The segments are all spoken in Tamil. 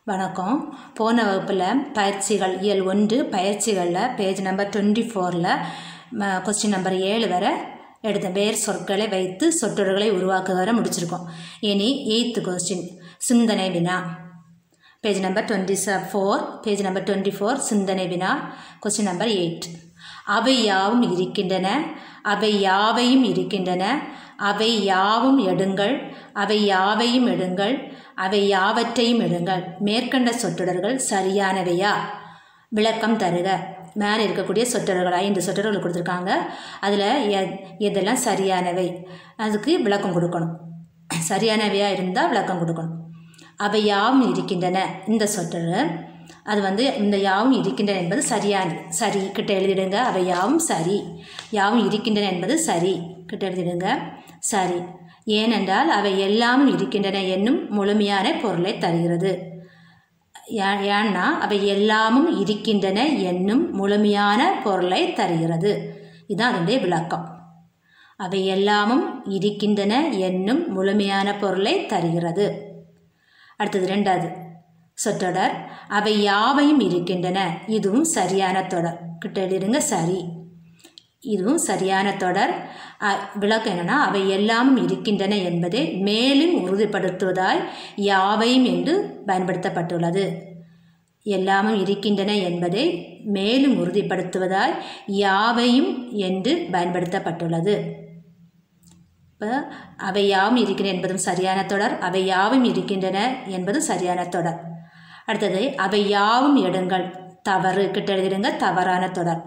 வணக்கம் போன வகுப்பில் பயிற்சிகள் இயல் ஒன்று பயிற்சிகளில் பேஜ் நம்பர் டுவெண்ட்டி ஃபோரில் கொஸ்டின் நம்பர் ஏழு வரை எடுத்த வேர் சொற்களை வைத்து சொற்றொடர்களை உருவாக்க வர முடிச்சிருக்கோம் இனி எயித்து கொஸ்டின் சிந்தனை வினா page number twenty four page number twenty four சிந்தனை வினா கொஸ்டின் நம்பர் எயிட் அவை யாவும் இருக்கின்றன அவை யாவையும் இருக்கின்றன அவை யாவும் எடுங்கள் அவை யாவையும் எடுங்கள் அவை யாவற்றையும் எடுங்கள் மேற்கண்ட சொற்றொடர்கள் சரியானவையா விளக்கம் தருக மேலே இருக்கக்கூடிய சொற்றொடர்கள் ஐந்து சொற்றொடர்கள் கொடுத்துருக்காங்க அதில் எ எதெல்லாம் சரியானவை அதுக்கு விளக்கம் கொடுக்கணும் சரியானவையாக இருந்தால் விளக்கம் கொடுக்கணும் அவை யாவும் இருக்கின்றன இந்த சொற்றொடர் அது வந்து இந்த யாவும் இருக்கின்றன என்பது சரியான சரி கிட்ட எழுதிடுங்க அவை யாவும் சரி யாவும் இருக்கின்றன என்பது சரி கிட்ட எழுதிடுங்க சரி ஏனென்றால் அவை எல்லாமும் இருக்கின்றன என்னும் முழுமையான பொருளை தருகிறது ஏன்னா அவை எல்லாமும் இருக்கின்றன என்னும் முழுமையான பொருளை தருகிறது இதுதான் அதனுடைய விளக்கம் அவை எல்லாமும் இருக்கின்றன என்னும் முழுமையான பொருளை தருகிறது அடுத்தது ரெண்டாவது சொற்றொடர் அவை யாவையும் இருக்கின்றன இதுவும் சரியான தொடர் கிட்ட எழுதிடுங்க சரி இதுவும் சரியான தொடர் விளக்கம் என்னென்னா அவை எல்லாமும் இருக்கின்றன என்பதை மேலும் உறுதிப்படுத்துவதாய் யாவையும் என்று பயன்படுத்தப்பட்டுள்ளது எல்லாமும் இருக்கின்றன என்பதை மேலும் உறுதிப்படுத்துவதாய் யாவையும் என்று பயன்படுத்தப்பட்டுள்ளது இப்போ அவை யாவும் இருக்கின்றன என்பதும் சரியான தொடர் அவை யாவும் இருக்கின்றன என்பதும் சரியான தொடர் அடுத்தது அவை யாவும் எடுங்கள் தவறு கிட்ட எழுதிடுங்க தவறான தொடர்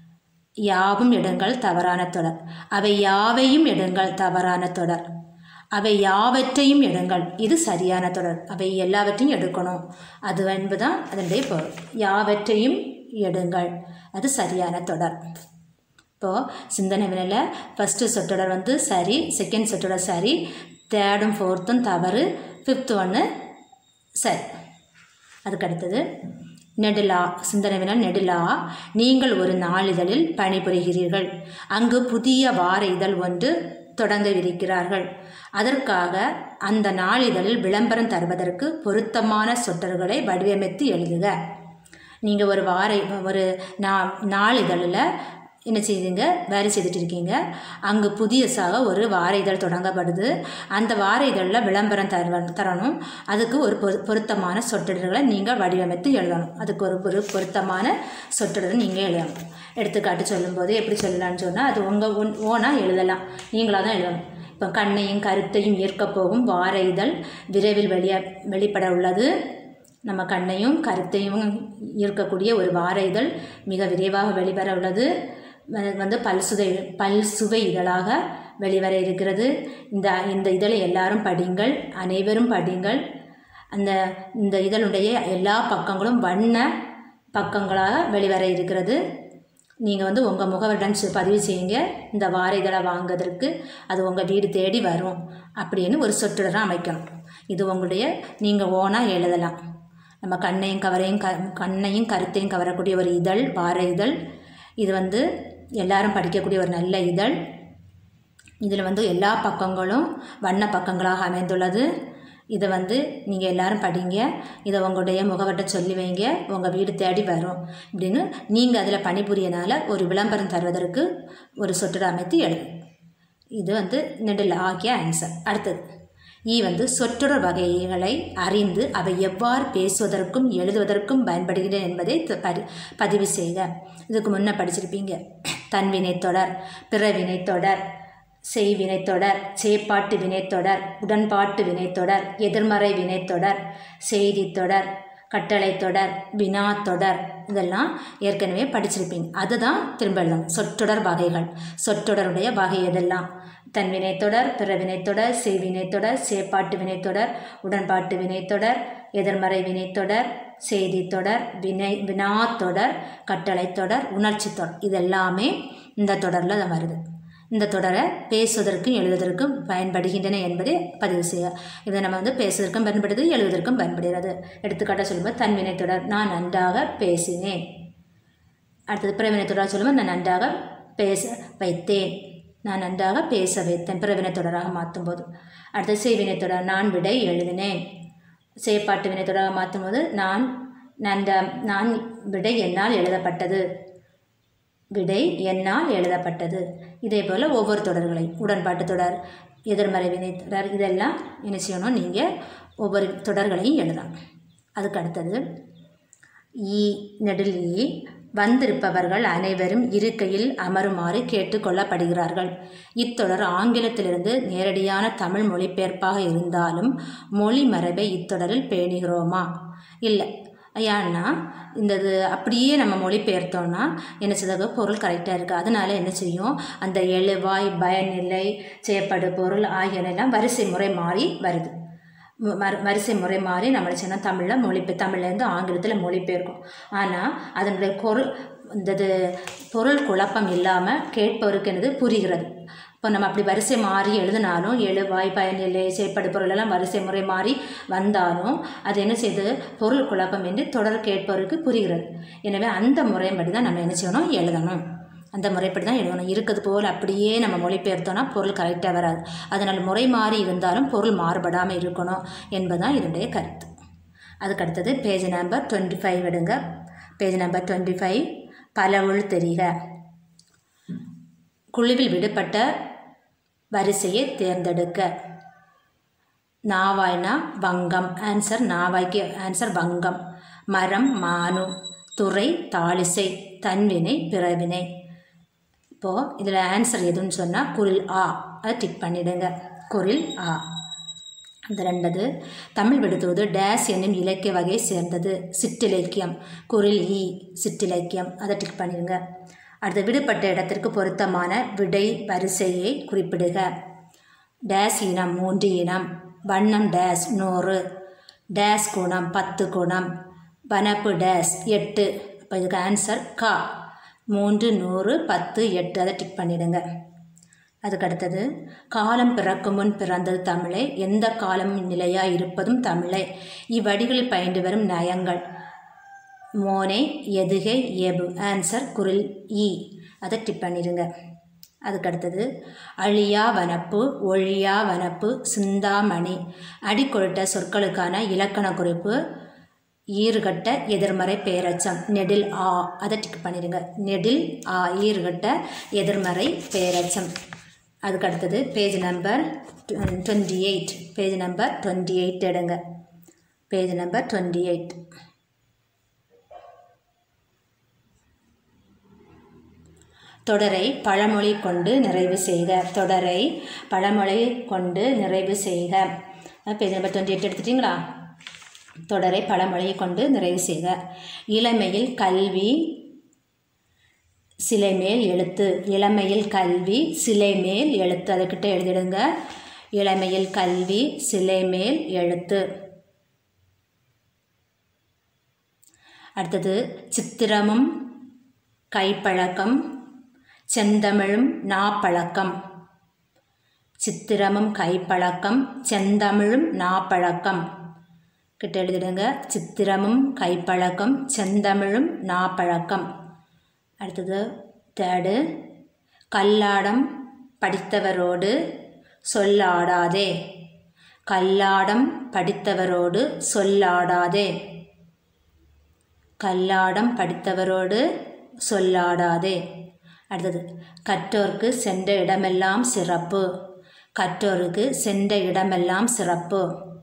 யாவும் எடுங்கள் தவறான தொடர் அவை யாவையும் எடுங்கள் தவறான தொடர் அவை யாவற்றையும் எடுங்கள் இது சரியான தொடர் அவை எல்லாவற்றையும் எடுக்கணும் அது என்பதுதான் அதனுடைய பொருள் யாவற்றையும் எடுங்கள் அது சரியான தொடர் இப்போது சிந்தனை வினையில் ஃபஸ்ட்டு சொற்றொடர் வந்து சரி செகண்ட் சொற்றொடர் சரி தேர்டும் ஃபோர்த்தும் தவறு ஃபிஃப்த்து ஒன்று சரி அதுக்கு அடுத்தது நெடுலா சிந்தனை வினால் நெடுலா நீங்கள் ஒரு நாளிதழில் பணிபுரிகிறீர்கள் அங்கு புதிய வார இதழ் ஒன்று தொடங்கவிருக்கிறார்கள் அதற்காக அந்த நாளிதழில் விளம்பரம் தருவதற்கு பொருத்தமான சொற்றர்களை வடிவமைத்து எழுதுக நீங்கள் ஒரு வார ஒரு நா நாளிதழில் என்ன செய்யுங்க வேலை செய்துட்டு இருக்கீங்க அங்கு புதியசாக ஒரு வார இதழ் தொடங்கப்படுது அந்த வார இதழில் விளம்பரம் தர தரணும் அதுக்கு ஒரு பொரு பொருத்தமான சொற்றொடர்களை நீங்கள் வடிவமைத்து எழுதணும் அதுக்கு ஒரு ஒரு பொருத்தமான சொற்றொடர் நீங்கள் எழுதணும் எடுத்துக்காட்டு சொல்லும்போது எப்படி சொல்லலாம்னு சொன்னால் அது உங்கள் ஒன் ஓனாக எழுதலாம் நீங்களாக தான் எழுதணும் இப்போ கண்ணையும் கருத்தையும் ஏற்கப் போகும் வார இதழ் விரைவில் வெளிய வெளிப்பட உள்ளது நம்ம கண்ணையும் கருத்தையும் ஈர்க்கக்கூடிய ஒரு வார இதழ் மிக விரைவாக வெளிவர உள்ளது வந்து பல்சுவை பல் சுவை இதழாக வெளிவர இருக்கிறது இந்த இந்த இதழை எல்லாரும் படிங்கள் அனைவரும் படிங்கள் அந்த இந்த இதழுடைய எல்லா பக்கங்களும் வண்ண பக்கங்களாக வெளிவர இருக்கிறது நீங்கள் வந்து உங்கள் முகவரிடம் பதிவு செய்யுங்க இந்த வார இதழை வாங்குவதற்கு அது உங்கள் வீடு தேடி வரும் அப்படின்னு ஒரு சொற்றொடராக அமைக்கணும் இது உங்களுடைய நீங்கள் ஓனாக எழுதலாம் நம்ம கண்ணையும் கவரையும் க கண்ணையும் கருத்தையும் கவரக்கூடிய ஒரு இதழ் வார இதழ் இது வந்து எல்லாரும் படிக்கக்கூடிய ஒரு நல்ல இதழ் இதில் வந்து எல்லா பக்கங்களும் வண்ண பக்கங்களாக அமைந்துள்ளது இதை வந்து நீங்கள் எல்லாரும் படிங்க இதை உங்களுடைய முகவட்ட சொல்லி வைங்க உங்கள் வீடு தேடி வரும் அப்படின்னு நீங்கள் அதில் பணிபுரியனால ஒரு விளம்பரம் தருவதற்கு ஒரு சொற்றொடர் அமைத்து எழுது இது வந்து நெடில் ஆகிய ஆன்சர் அடுத்தது ஈ வந்து சொற்றொடர் வகைகளை அறிந்து அவை எவ்வாறு பேசுவதற்கும் எழுதுவதற்கும் பயன்படுகின்றன என்பதை பதிவு செய்க இதுக்கு முன்னே படிச்சிருப்பீங்க தன்வினைத்தொடர் பிற வினைத்தொடர் செய்வினைத்தொடர் சேப்பாட்டு வினைத்தொடர் உடன்பாட்டு வினைத்தொடர் எதிர்மறை வினைத்தொடர் செய்தித்தொடர் கட்டளைத்தொடர் வினாத்தொடர் இதெல்லாம் ஏற்கனவே படிச்சிருப்பீங்க அதுதான் திரும்ப எழுதணும் சொற்றொடர் வகைகள் சொற்றொடருடைய வகை எதெல்லாம் தன்வினைத்தொடர் பிறவினைத்தொடர் செய்வினைத்தொடர் சேப்பாட்டு வினைத்தொடர் உடன்பாட்டு வினைத்தொடர் எதிர்மறை வினைத்தொடர் செய்தித்தொடர் வினை வினாத்தொடர் கட்டளைத்தொடர் உணர்ச்சி தொடர் இதெல்லாமே இந்த தொடரில் தான் வருது இந்த தொடரை பேசுவதற்கும் எழுதுவதற்கும் பயன்படுகின்றன என்பதை பதிவு செய்ய இதை நம்ம வந்து பேசுவதற்கும் பயன்படுது எழுதுவதற்கும் பயன்படுகிறது எடுத்துக்காட்டாக சொல்லும்போது தன்வினை தொடர் நான் நன்றாக பேசினேன் அடுத்தது பிறவினை தொடர் சொல்லும்போது நான் நன்றாக பேச வைத்தேன் நான் நன்றாக பேச வைத்தேன் பிறவினை தொடராக மாற்றும்போது அடுத்தது செய்வினை தொடர் நான் விடை எழுதினேன் செயற்பாட்டு வினைத்தொடராக மாற்றும் போது நான் நன்ற நான் விடை என்னால் எழுதப்பட்டது விடை என்னால் எழுதப்பட்டது இதே போல் ஒவ்வொரு தொடர்களையும் உடன்பாட்டு தொடர் எதிர்மறை வினை தொடர் இதெல்லாம் என்ன செய்யணும் நீங்கள் ஒவ்வொரு தொடர்களையும் எழுதலாம் அதுக்கு அடுத்தது ஈ நெடில் ஈ வந்திருப்பவர்கள் அனைவரும் இருக்கையில் அமருமாறு கேட்டுக்கொள்ளப்படுகிறார்கள் இத்தொடர் ஆங்கிலத்திலிருந்து நேரடியான தமிழ் மொழிபெயர்ப்பாக இருந்தாலும் மொழி மரபை இத்தொடரில் பேணுகிறோமா இல்லை ஏன்னா இந்த இது அப்படியே நம்ம மொழிபெயர்த்தோம்னா என்ன செய்தாக பொருள் கரெக்டாக இருக்குது அதனால என்ன செய்யும் அந்த எழுவாய் பயனில்லை செய்யப்படு பொருள் ஆகியனெல்லாம் வரிசை முறை மாறி வருது ம- மறு வரிசை முறை மாறி நம்ம சொன்னால் தமிழில் மொழிபெ தமிழ்லேருந்து ஆங்கிலத்தில் மொழிபெயர்க்கும் ஆனால் அதனுடைய பொருள் இந்த இது பொருள் குழப்பம் இல்லாமல் கேட்பவருக்கு என்னது புரிகிறது இப்போ நம்ம அப்படி வரிசை மாறி எழுதினாலும் எழுவாய் பயனில்லை செய்யப்படு பொருள் எல்லாம் வரிசை முறை மாறி வந்தாலும் அது என்ன செய்யுது பொருள் குழப்பம் என்று தொடர் கேட்பவருக்கு புரிகிறது எனவே அந்த முறைப்படி தான் நம்ம என்ன செய்யணும் எழுதணும் அந்த முறைப்படி தான் எழுதணும் இருக்கிறது போல் அப்படியே நம்ம மொழிபெயர்த்தோம்னா பொருள் கரெக்டாக வராது அதனால் முறை மாறி இருந்தாலும் பொருள் மாறுபடாமல் இருக்கணும் என்பதுதான் இதனுடைய கருத்து அதுக்கு அடுத்தது பேஜ் நம்பர் டுவெண்ட்டி ஃபைவ் எடுங்க பேஜ் நம்பர் டுவெண்ட்டி ஃபைவ் பலவுள் தெரிக குழுவில் விடுபட்ட வரிசையை தேர்ந்தெடுக்க நாவாய்னா வங்கம் ஆன்சர் நாவாய்க்கு ஆன்சர் வங்கம் மரம் மானு துறை தாளிசை தன்வினை பிறவினை இப்போது இதில் ஆன்சர் எதுன்னு சொன்னால் குரில் ஆ அதை டிக் பண்ணிடுங்க குரில் ஆ இந்த ரெண்டது தமிழ் விடுத்துவது டேஸ் என்னும் இலக்கிய வகையை சேர்ந்தது சிற்றிலக்கியம் குரில் ஈ சிற்றிலக்கியம் அதை டிக் பண்ணிடுங்க அடுத்து விடுபட்ட இடத்திற்கு பொருத்தமான விடை வரிசையை குறிப்பிடுக டேஸ் இனம் மூன்று இனம் வண்ணம் டேஸ் நூறு டேஸ் குணம் பத்து குணம் வனப்பு டேஸ் எட்டு அப்போ இதுக்கு ஆன்சர் கா மூன்று நூறு பத்து எட்டு அதை டிக் பண்ணிடுங்க அதுக்கு அடுத்தது காலம் பிறக்கும் முன் பிறந்தது தமிழே எந்த காலமும் நிலையாக இருப்பதும் தமிழே இவ்வடிகளில் பயின்று வரும் நயங்கள் மோனே எதுகை எபு ஆன்சர் குரில் ஈ அதை டிப் பண்ணிடுங்க அதுக்கு அடுத்தது அழியா வனப்பு ஒழியா வனப்பு சிந்தாமணி அடிக்கொழுட்ட சொற்களுக்கான இலக்கண குறிப்பு ஈறுகட்ட எதிர்மறை பேரச்சம் நெடில் ஆ அதை டிக் பண்ணிடுங்க நெடில் ஆ ஈறுகட்ட எதிர்மறை பேரச்சம் அதுக்கு அடுத்தது page number twenty eight page number twenty eight எடுங்க பேஜ் நம்பர் டுவெண்ட்டி எயிட் தொடரை பழமொழி கொண்டு நிறைவு செய்க தொடரை பழமொழி கொண்டு நிறைவு செய்க பேஜ் நம்பர் டுவெண்ட்டி எயிட் எடுத்துட்டிங்களா தொடரை பழமொழியை கொண்டு நிறைவு செய்க இளமையில் கல்வி சிலை மேல் எழுத்து இளமையில் கல்வி சிலை மேல் எழுத்து அதுக்கிட்ட எழுதிடுங்க இளமையில் கல்வி சிலை மேல் எழுத்து அடுத்தது சித்திரமும் கைப்பழக்கம் செந்தமிழும் நாப்பழக்கம் சித்திரமும் கைப்பழக்கம் செந்தமிழும் நாப்பழக்கம் கிட்ட எழுதிடுங்க சித்திரமும் கைப்பழக்கம் செந்தமிழும் நாப்பழக்கம் அடுத்தது தேர்டு கல்லாடம் படித்தவரோடு சொல்லாடாதே கல்லாடம் படித்தவரோடு சொல்லாடாதே கல்லாடம் படித்தவரோடு சொல்லாடாதே அடுத்தது கற்றோர்க்கு சென்ற இடமெல்லாம் சிறப்பு கற்றோருக்கு சென்ற இடமெல்லாம் சிறப்பு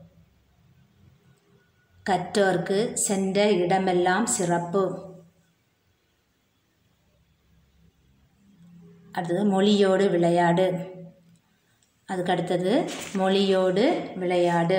கற்றோர்க்கு சென்ற இடமெல்லாம் சிறப்பு அடுத்தது மொழியோடு விளையாடு அதுக்கு அடுத்தது மொழியோடு விளையாடு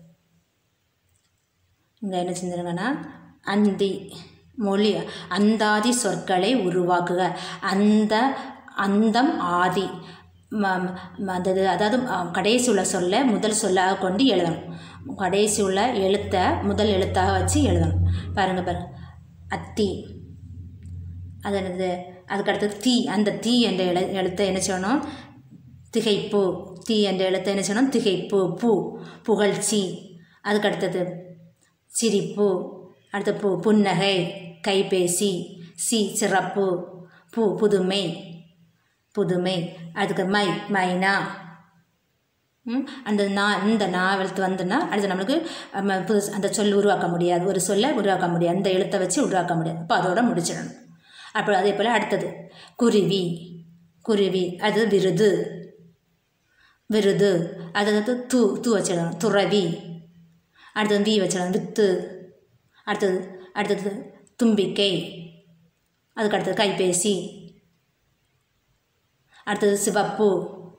இங்கே என்ன செஞ்சிருங்கன்னா அந்தி மொழி அந்தாதி சொற்களை உருவாக்குக அந்த அந்தம் ஆதி ம- ம- அது அதாவது அஹ், கடைசி உள்ள சொல்ல முதல் சொல்லாக கொண்டு எழுதணும் கடைசி உள்ள எழுத்தை முதல் எழுத்தாக வச்சு எழுதணும் பாருங்க பாருங்க அத்தி அது என்னது அதுக்கு அடுத்தது தீ அந்த தீ என்ற எழு எழுத்தை என்ன செய்யணும் திகைப்பு தீ என்ற எழுத்தை என்ன செய்யணும் திகைப்பு பூ புகழ்ச்சி அதுக்கு அடுத்தது சிரிப்பு அடுத்த பூ புன்னகை கைபேசி சி சிறப்பு பூ புதுமை புதுமை அதுக்கு மை மைனா ம், அந்த நா இந்த நாவெழுத்து வந்துன்னா அடுத்து நம்மளுக்கு நம்ம புதுசு அந்த சொல் உருவாக்க முடியாது ஒரு சொல்லை உருவாக்க முடியாது அந்த எழுத்தை வச்சு உருவாக்க முடியாது அப்போ அதோட முடிச்சிடணும் அப்புறம் அதே போல் அடுத்தது குருவி குருவி அது விருது விருது அடுத்தது தூ தூ வச்சிடணும் துறவி அடுத்தது வீ வச்சிடணும் வித்து அடுத்தது அடுத்தது தும்பிக்கை அதுக்கு அடுத்தது கைபேசி அடுத்தது சிவப்பு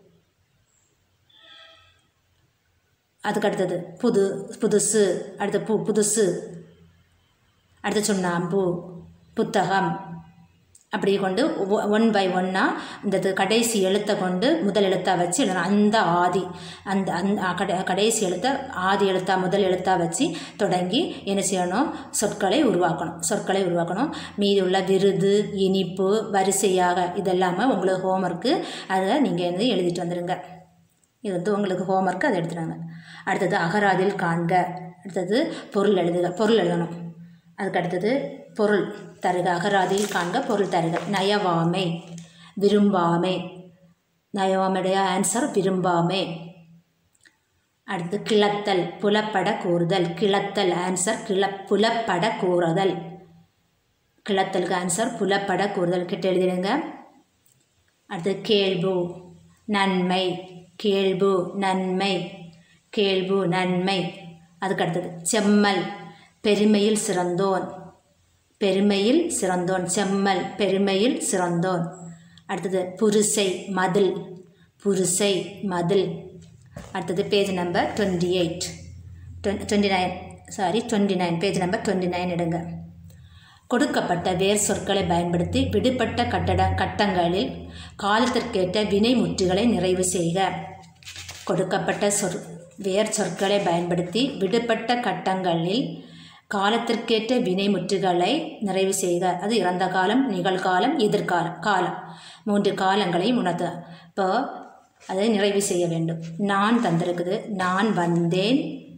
அதுக்கு அடுத்தது புது புதுசு அடுத்த பூ புதுசு அடுத்து சுண்ணாம்பு புத்தகம் அப்படி கொண்டு ஒன் பை ஒன்னாக இந்த இது கடைசி எழுத்தை கொண்டு முதல் எழுத்தாக வச்சு எழுதணும் அந்த ஆதி அந்த அந்த கடை கடைசி எழுத்தை ஆதி எழுத்தா முதல் எழுத்தாக வச்சு தொடங்கி என்ன செய்யணும் சொற்களை உருவாக்கணும் சொற்களை உருவாக்கணும் மீதி உள்ள விருது இனிப்பு வரிசையாக இதெல்லாமே உங்களுக்கு ஹோம்ஒர்க்கு அதை நீங்கள் வந்து எழுதிட்டு வந்துடுங்க இது வந்து உங்களுக்கு ஹோம்ஒர்க்கு அதை எடுத்துட்டாங்க அடுத்தது அகராதில் காண்க அடுத்தது பொருள் எழுதுக பொருள் எழுதணும் அதுக்கு அடுத்தது பொருள் தருக அகராதியில் காண்க பொருள் தருக நயவாமை விரும்பாமை நயவாமையுடைய ஆன்சர் விரும்பாமை அடுத்து கிளத்தல் புலப்பட கூறுதல் கிளத்தல் ஆன்சர் கிள புலப்பட கூறுதல் கிளத்தலுக்கு ஆன்சர் புலப்பட கூறுதல் கிட்ட எழுதிடுங்க அடுத்து கேள்பு நன்மை கேள்பு நன்மை கேள்பு நன்மை அதுக்கு அடுத்தது செம்மல் பெருமையில் சிறந்தோன் பெருமையில் சிறந்தோன் செம்மல் பெருமையில் சிறந்தோன் அடுத்தது புருசை மதில் புருசை மதில் அடுத்தது page number twenty eight twenty nine sorry twenty nine page number twenty nine எடுங்க கொடுக்கப்பட்ட வேர் சொற்களை பயன்படுத்தி விடுபட்ட கட்டட கட்டங்களில் காலத்திற்கேற்ற வினைமுற்றுகளை நிறைவு செய்க கொடுக்கப்பட்ட சொற் வேர் சொற்களை பயன்படுத்தி விடுபட்ட கட்டங்களில் காலத்திற்கேற்ற வினைமுற்றுகளை நிறைவு செய்க அது இறந்த காலம் நிகழ்காலம் எதிர்காலம் காலம் மூன்று காலங்களையும் உணர்த்த இப்போ அதை நிறைவு செய்ய வேண்டும் நான் தந்திருக்குது நான் வந்தேன்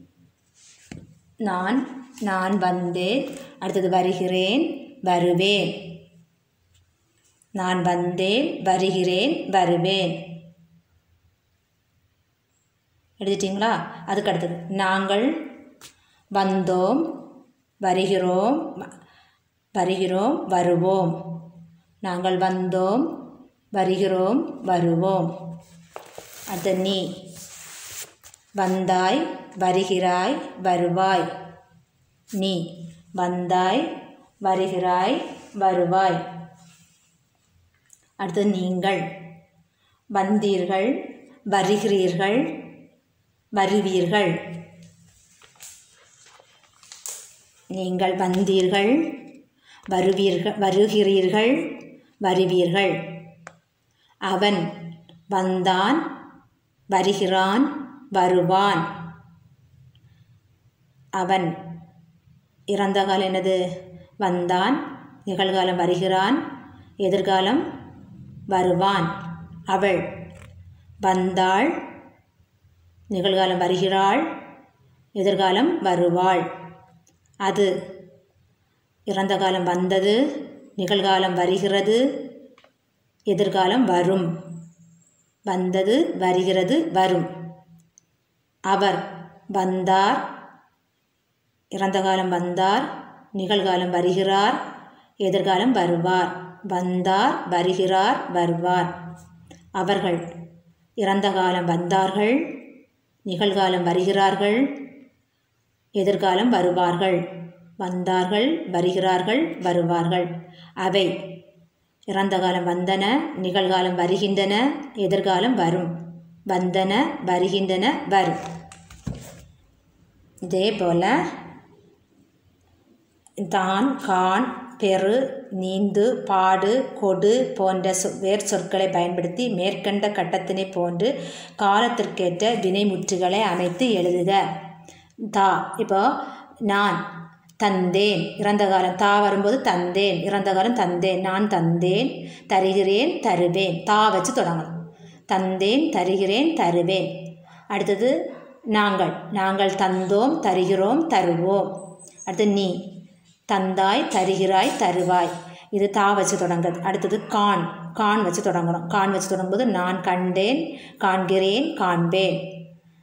நான் நான் வந்தேன் அடுத்தது வருகிறேன் வருவேன் நான் வந்தேன் வருகிறேன் வருவேன் எழுதிட்டிங்களா அதுக்கு அடுத்தது நாங்கள் வந்தோம் வருகிறோம் வருகிறோம் வருவோம் நாங்கள் வந்தோம் வருகிறோம் வருவோம் அடுத்து நீ வந்தாய் வருகிறாய் வருவாய் நீ வந்தாய் வருகிறாய் வருவாய் அடுத்து நீங்கள் வந்தீர்கள் வருகிறீர்கள் வருவீர்கள் நீங்கள் வந்தீர்கள் வருவீர்கள் வருகிறீர்கள் வருவீர்கள் அவன் வந்தான் வருகிறான் வருவான் அவன் இறந்த காலம் என்னது வந்தான் நிகழ்காலம் வருகிறான் எதிர்காலம் வருவான் அவள் வந்தாள் நிகழ்காலம் வருகிறாள் எதிர்காலம் வருவாள் அது இறந்த காலம் வந்தது நிகழ்காலம் வருகிறது எதிர்காலம் வரும் வந்தது வருகிறது வரும் அவர் வந்தார் இறந்த காலம் வந்தார் நிகழ்காலம் வருகிறார் எதிர்காலம் வருவார் வந்தார் வருகிறார் வருவார் அவர்கள் இறந்த காலம் வந்தார்கள் நிகழ்காலம் வருகிறார்கள் எதிர்காலம் வருவார்கள் வந்தார்கள் வருகிறார்கள் வருவார்கள் அவை இறந்த காலம் வந்தன நிகழ்காலம் வருகின்றன எதிர்காலம் வரும் வந்தன வருகின்றன வரும் இதே போல் தான் கான் பெரு நீந்து பாடு கொடு போன்ற சொ வேர் சொற்களை பயன்படுத்தி மேற்கண்ட கட்டத்தினை போன்று காலத்திற்கேற்ற வினைமுற்றுகளை அமைத்து எழுதுக தா இப்போ நான் தந்தேன் இறந்த காலம் தா வரும்போது தந்தேன் இறந்த காலம் தந்தேன் நான் தந்தேன் தருகிறேன் தருவேன் தா வச்சு தொடங்கணும் தந்தேன் தருகிறேன் தருவேன் அடுத்தது நாங்கள் நாங்கள் தந்தோம் தருகிறோம் தருவோம் அடுத்து நீ தந்தாய் தருகிறாய் தருவாய் இது தா வச்சு தொடங்குது அடுத்தது கான் கான் வச்சு தொடங்கணும் கான் வச்சு தொடங்கும்போது நான் கண்டேன் காண்கிறேன் காண்பேன்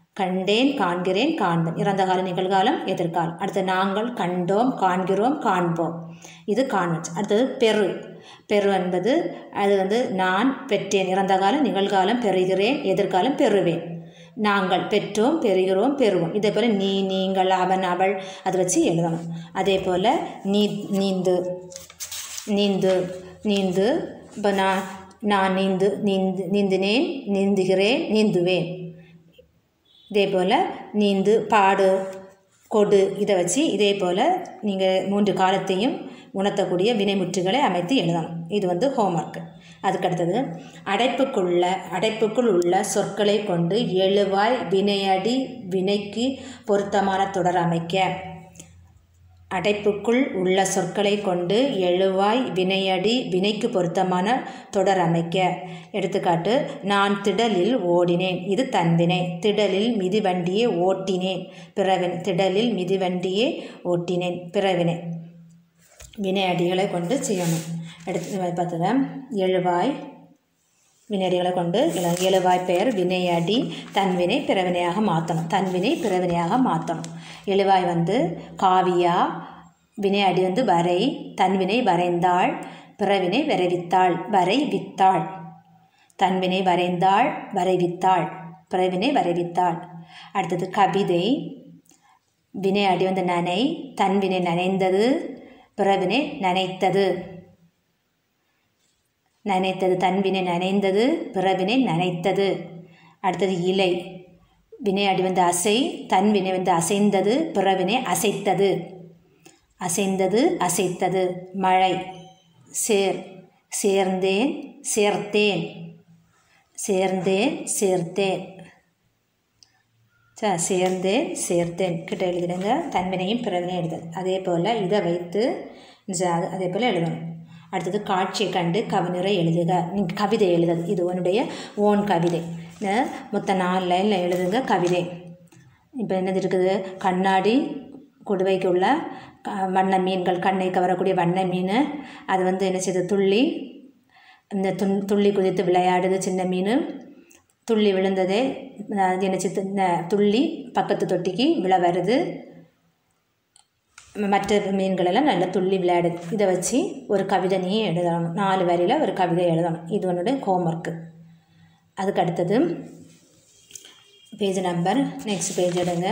கண்டேன் காண்கிறேன் காண்பேன் இறந்த காலம் நிகழ்காலம் எதிர்காலம் அடுத்து நாங்கள் கண்டோம் காண்கிறோம் காண்போம் இது காண்பச்சு அடுத்தது பெரு பெரு என்பது அது வந்து நான் பெற்றேன் இறந்த காலம் நிகழ்காலம் பெறுகிறேன் எதிர்காலம் பெறுவேன் நாங்கள் பெற்றோம் பெறுகிறோம் பெறுவோம் இதே போல் நீ நீங்கள் அவன் அவள் அதை வச்சு எழுதணும் அதே போல் நீ நீந்து நீந்து நீந்து இப்போ நான் நான் நீந்து நீந்து நீந்தினேன் நீந்துகிறேன் நீந்துவேன் இதே போல் நீந்து பாடு கொடு இதை வச்சு இதே போல் நீங்கள் மூன்று காலத்தையும் உணர்த்தக்கூடிய வினைமுற்றுகளை அமைத்து எழுதணும் இது வந்து ஹோம்ஒர்க்கு அதுக்கடுத்தது அடைப்புக்குள்ள அடைப்புக்குள் உள்ள சொற்களை கொண்டு எழுவாய் வினையடி வினைக்கு பொருத்தமான தொடர் அமைக்க அடைப்புக்குள் உள்ள சொற்களை கொண்டு எழுவாய் வினையடி வினைக்கு பொருத்தமான தொடர் அமைக்க எடுத்துக்காட்டு நான் திடலில் ஓடினேன் இது தன்வினை திடலில் மிதிவண்டியை ஓட்டினேன் பிறவினை திடலில் மிதிவண்டியை ஓட்டினேன் பிறவினை வினையடிகளை கொண்டு செய்யணும் எடுத்து பார்த்தது எழுவாய் வினையடிகளை கொண்டு எழு எழுவாய் பெயர் வினையடி தன்வினை பிறவினையாக மாற்றணும் தன்வினை பிறவினையாக மாற்றணும் எழுவாய் வந்து காவியா வினையடி வந்து வரை தன்வினை வரைந்தாள் பிறவினை வரைவித்தாள் வரைவித்தாள் தன்வினை வரைந்தாள் வரைவித்தாள் பிறவினை வரைவித்தாள் அடுத்தது கவிதை வினையடி வந்து நனை தன்வினை நனைந்தது பிறவினை நனைத்தது நனைத்தது தன்வினை நனைந்தது பிறவினை நனைத்தது அடுத்தது இலை வினை அடி வந்து அசை தன்வினை வந்து அசைந்தது பிறவினை அசைத்தது அசைந்தது அசைத்தது மழை சேர் சேர்ந்தேன் சேர்த்தேன் சேர்ந்தேன் சேர்த்தேன் ச சேர்ந்தேன் சேர்த்தேன் கிட்ட எழுதிடுங்க தன்வினையும் பிறவினையும் எழுதுது அதே போல் இதை வைத்து அதே போல் எழுதணும் அடுத்தது காட்சியை கண்டு கவிஞரை எழுதுக நீங்கள் கவிதை எழுதுது இது உன்னுடைய ஓன் கவிதை மொத்த நாலு லைனில் எழுதுங்க கவிதை இப்போ என்னது இருக்குது கண்ணாடி குடுவைக்கு உள்ள வண்ண மீன்கள் கண்ணை கவரக்கூடிய வண்ண மீன் அது வந்து என்ன செய்யுது துள்ளி இந்த துண் துள்ளி குதித்து விளையாடுது சின்ன மீன் துள்ளி விழுந்ததே அது என்ன செய்யுது துள்ளி பக்கத்து தொட்டிக்கு விழ வருது மற்ற மீன்களெல்லாம் நல்லா துள்ளி விளையாடுது இதை வச்சு ஒரு கவிதை நீ எழுதணும் நாலு வரியில் ஒரு கவிதை எழுதணும் இது உன்னுடைய ஹோம்ஒர்க்கு அதுக்கு அடுத்தது பேஜ் நம்பர் நெக்ஸ்ட் பேஜ் எடுங்க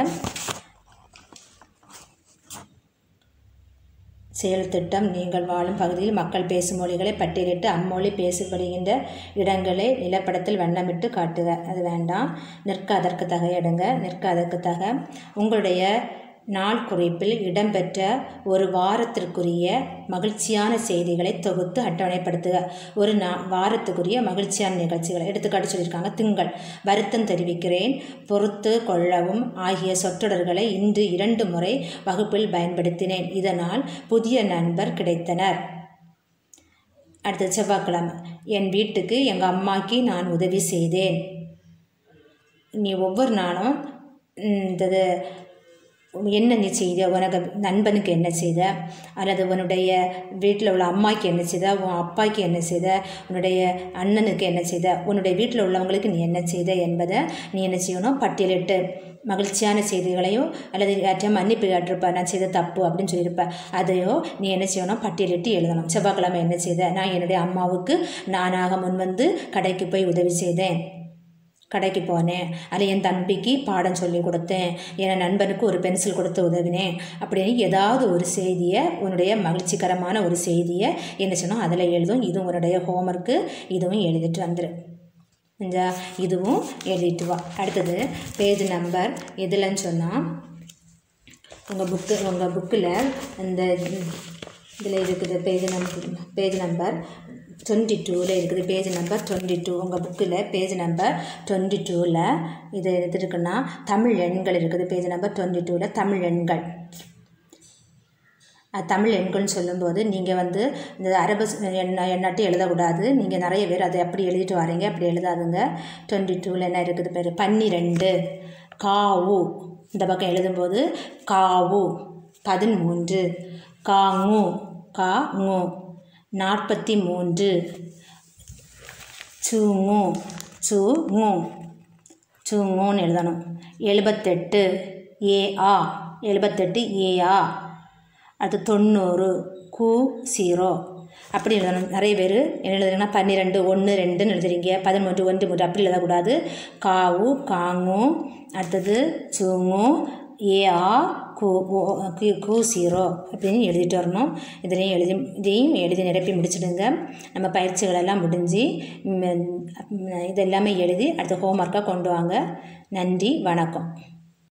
செயல் திட்டம் நீங்கள் வாழும் பகுதியில் மக்கள் பேசும் மொழிகளை பட்டியலிட்டு அம்மொழி பேசப்படுகின்ற இடங்களை நிலப்படத்தில் வண்ணமிட்டு காட்டுக அது வேண்டாம் நிற்க அதற்கு தக எடுங்க நிற்க அதற்கு தக உங்களுடைய நாள் குறிப்பில் இடம்பெற்ற ஒரு வாரத்திற்குரிய மகிழ்ச்சியான செய்திகளை தொகுத்து அட்டவணைப்படுத்துக ஒரு நா வாரத்துக்குரிய மகிழ்ச்சியான நிகழ்ச்சிகளை எடுத்துக்காட்டு சொல்லியிருக்காங்க திங்கள் வருத்தம் தெரிவிக்கிறேன் பொறுத்து கொள்ளவும் ஆகிய சொற்றொடர்களை இன்று இரண்டு முறை வகுப்பில் பயன்படுத்தினேன் இதனால் புதிய நண்பர் கிடைத்தனர் அடுத்த செவ்வாய்க்கிழமை என் வீட்டுக்கு எங்கள் அம்மாக்கு நான் உதவி செய்தேன் நீ ஒவ்வொரு நாளும் இந்த என்ன நீ செய்த உனக்கு நண்பனுக்கு என்ன செய்த அல்லது உன்னுடைய வீட்டில் உள்ள அம்மாய்க்கு என்ன செய்த உன் அப்பாய்க்கு என்ன செய்த உன்னுடைய அண்ணனுக்கு என்ன செய்த உன்னுடைய வீட்டில் உள்ளவங்களுக்கு நீ என்ன செய்த என்பதை நீ என்ன செய்யணும் பட்டியலிட்டு மகிழ்ச்சியான செய்திகளையும் அல்லது யார்ட்டையும் மன்னிப்பு கேட்டிருப்ப நான் செய்த தப்பு அப்படின்னு சொல்லியிருப்ப அதையோ நீ என்ன செய்யணும் பட்டியலிட்டு எழுதணும் செவ்வாய்க்கிழமை என்ன செய்த நான் என்னுடைய அம்மாவுக்கு நானாக முன்வந்து கடைக்கு போய் உதவி செய்தேன் கடைக்கு போனேன் அதில் என் தம்பிக்கு பாடம் சொல்லி கொடுத்தேன் என் நண்பனுக்கு ஒரு பென்சில் கொடுத்து உதவினேன் அப்படின்னு ஏதாவது ஒரு செய்தியை உன்னுடைய மகிழ்ச்சிகரமான ஒரு செய்தியை என்ன சொன்னால் அதில் எழுதும் இதுவும் உன்னுடைய ஹோம்ஒர்க்கு இதுவும் எழுதிட்டு வந்துடு இந்த இதுவும் எழுதிட்டு வா அடுத்தது பேஜ் நம்பர் எதுலன்னு சொன்னால் உங்கள் புக்கு உங்கள் புக்கில் இந்த இதில் இருக்குது page number page number twenty டூவில் இருக்குது பேஜ் நம்பர் டுவெண்ட்டி டூ உங்கள் புக்கில் பேஜ் நம்பர் டுவெண்ட்டி டூவில் இது எது இருக்குன்னா தமிழ் எண்கள் இருக்குது பேஜ் நம்பர் டுவெண்ட்டி டூவில் தமிழ் எண்கள் தமிழ் எண்கள்னு சொல்லும்போது நீங்கள் வந்து இந்த அரபு எண்ண எண்ணாட்டி எழுதக்கூடாது நீங்கள் நிறைய பேர் அதை அப்படி எழுதிட்டு வரீங்க அப்படி எழுதாதுங்க டுவெண்ட்டி டூவில் என்ன இருக்குது பேர் பன்னிரெண்டு காவு இந்த பக்கம் எழுதும்போது காவு பதிமூன்று காங்கு கா ngு நாற்பத்தி மூன்று சுங்கு சு ngு சுங்கோன்னு எழுதணும் எழுபத்தெட்டு ஏஆ எழுபத்தெட்டு ஏஆ அடுத்து தொண்ணூறு கு ஜீரோ அப்படி எழுதணும் நிறைய பேர் என்ன எழுதுறீங்கன்னா பன்னிரெண்டு ஒன்று ரெண்டுன்னு எழுதுறீங்க பதிமூன்று ஒன்று மூன்று அப்படி எழுதக்கூடாது காவு காங்கு அடுத்தது சுங்கு ஏஆ கு கு கு ஜீரோ அப்படின்னு எழுதிட்டு வரணும் இதுலேயும் எழுதி இதையும் எழுதி நிரப்பி முடிச்சிடுங்க நம்ம பயிற்சிகளெல்லாம் முடிஞ்சு ம், இது எல்லாமே எழுதி அடுத்த ஹோம்ஒர்க்காக கொண்டு வாங்க நன்றி வணக்கம்